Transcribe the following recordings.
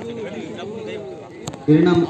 இரணம்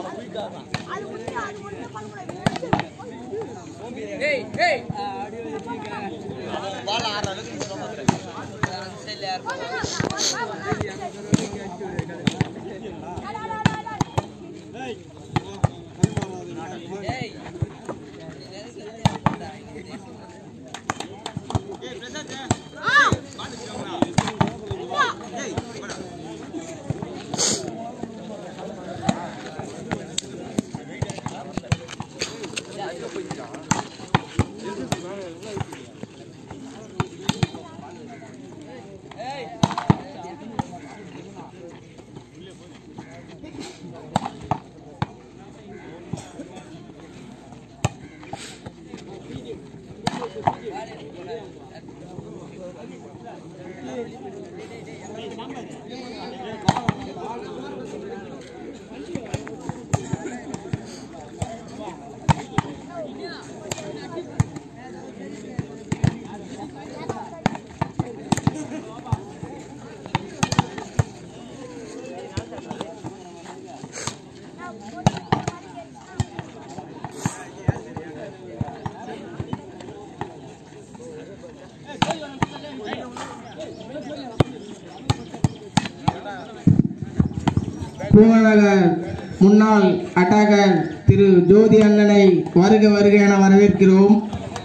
பூவநகர் முன்னாள் அட்டாகர் திரு ஜோதி அண்ணனை வருக வருக என வரவேற்கிறோம்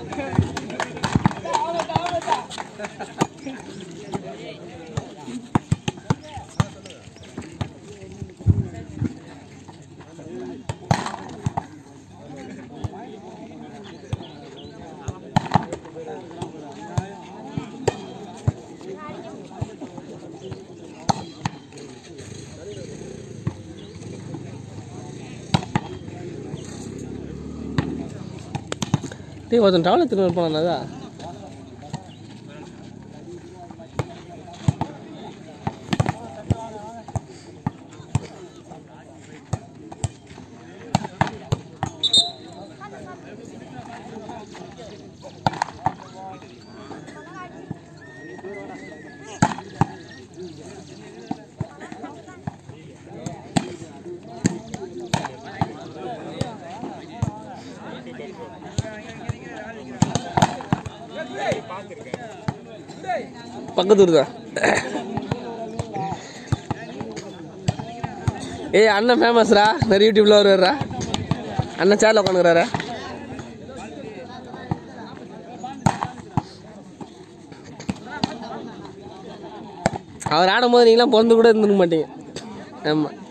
டேய் ஒருத்தன் டவலை திரும்ப போனாதா பக்கத்து ஊர் தான் ஏய் அண்ணன் ஃபேமஸ்ரா நிறைய யூடியூப்ல வருவாரா அண்ணன் சேர்ல உட்காந்துக்கிறாரா அவர் ஆடும்போது நீங்களாம் பிறந்து கூட இருந்துக்க மாட்டீங்க ஆமாம்